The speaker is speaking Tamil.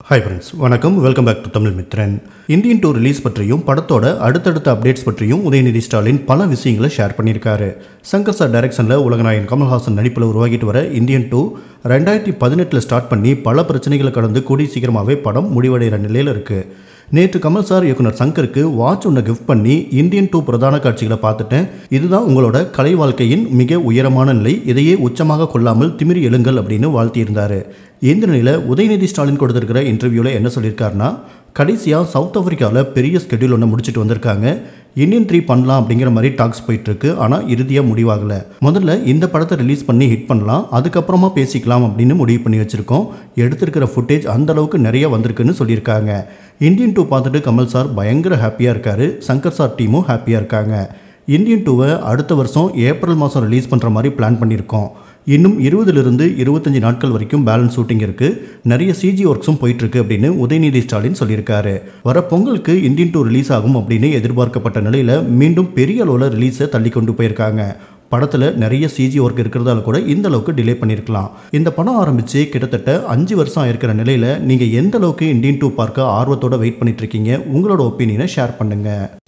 ஹாய் ஃப்ரெண்ட்ஸ் வணக்கம் welcome back to Tamil Mithran Indian two release பற்றியும் படத்தோட அடுத்தடுத்த அப்டேட்ஸ் பற்றியும் உதயநிதி ஸ்டாலின் பல விஷயங்களை ஷேர் பண்ணியிருக்காரு சங்கர் சார் டைரக்ஷனில் உலகநாயகன் கமல்ஹாசன் நடிப்பில் உருவாகிட்டு வர இந்தியன் டூ ரெண்டாயிரத்தி பதினெட்டில் ஸ்டார்ட் பண்ணி பல பிரச்சனைகளை கடந்து கூடி சீக்கிரமாகவே படம் முடிவடைகிற நிலையில் இருக்குது நேற்று கமல் சார் இயக்குனர் சங்கருக்கு வாட்ச் ஒன்று கிஃப்ட் பண்ணி இந்தியன் டூ பிரதான காட்சிகளை பார்த்துட்டேன் இதுதான் உங்களோட கலை வாழ்க்கையின் மிக உயரமான நிலை இதையே உச்சமாக கொள்ளாமல் திமிரி எழுங்கள் அப்படின்னு வாழ்த்தியிருந்தார் இந்த நிலையில் உதயநிதி ஸ்டாலின் கொடுத்திருக்கிற இன்டர்வியூவில் என்ன சொல்லியிருக்காருன்னா கடைசியாக சவுத் ஆப்பிரிக்காவில் பெரிய ஸ்கெடியூல் ஒன்று முடிச்சுட்டு வந்திருக்காங்க இந்தியன் த்ரீ பண்ணலாம் அப்படிங்கிற மாதிரி டாக்ஸ் போயிட்டுருக்கு ஆனால் இறுதியாக முடிவாகலை முதல்ல இந்த படத்தை ரிலீஸ் பண்ணி ஹிட் பண்ணலாம் அதுக்கப்புறமா பேசிக்கலாம் அப்படின்னு முடிவு பண்ணி வச்சுருக்கோம் எடுத்திருக்கிற ஃபுட்டேஜ் அந்த அளவுக்கு நிறைய வந்திருக்குன்னு சொல்லியிருக்காங்க இந்தியன் டூ பார்த்துட்டு கமல் சார் பயங்கர ஹாப்பியாக இருக்காரு சங்கர் சார் டீமும் ஹாப்பியாக இருக்காங்க இந்தியன் டூவை அடுத்த வருஷம் ஏப்ரல் மாதம் ரிலீஸ் பண்ணுற மாதிரி பிளான் பண்ணியிருக்கோம் இன்னும் இருபதுலேருந்து இருபத்தஞ்சி நாட்கள் வரைக்கும் பேலன்ஸ் ஷூட்டிங் இருக்குது நிறைய சிஜி ஒர்க்ஸும் போயிட்டுருக்கு அப்படின்னு உதயநிதி ஸ்டாலின் சொல்லியிருக்காரு வர பொங்கலுக்கு இந்தியன் டூ ரிலீஸ் ஆகும் அப்படின்னு எதிர்பார்க்கப்பட்ட நிலையில் மீண்டும் பெரிய அளவில் ரிலீஸை தள்ளி கொண்டு போயிருக்காங்க படத்தில் நிறைய சிஜி ஒர்க் இருக்கிறதால கூட இந்த அளவுக்கு டிலே பண்ணியிருக்கலாம் இந்த படம் ஆரம்பித்து கிட்டத்தட்ட அஞ்சு வருஷம் இருக்கிற நிலையில் நீங்கள் எந்த அளவுக்கு இந்தியன் டூ பார்க்க ஆர்வத்தோட வெயிட் பண்ணிட்டு இருக்கீங்க உங்களோட ஒப்பீனியனை ஷேர் பண்ணுங்கள்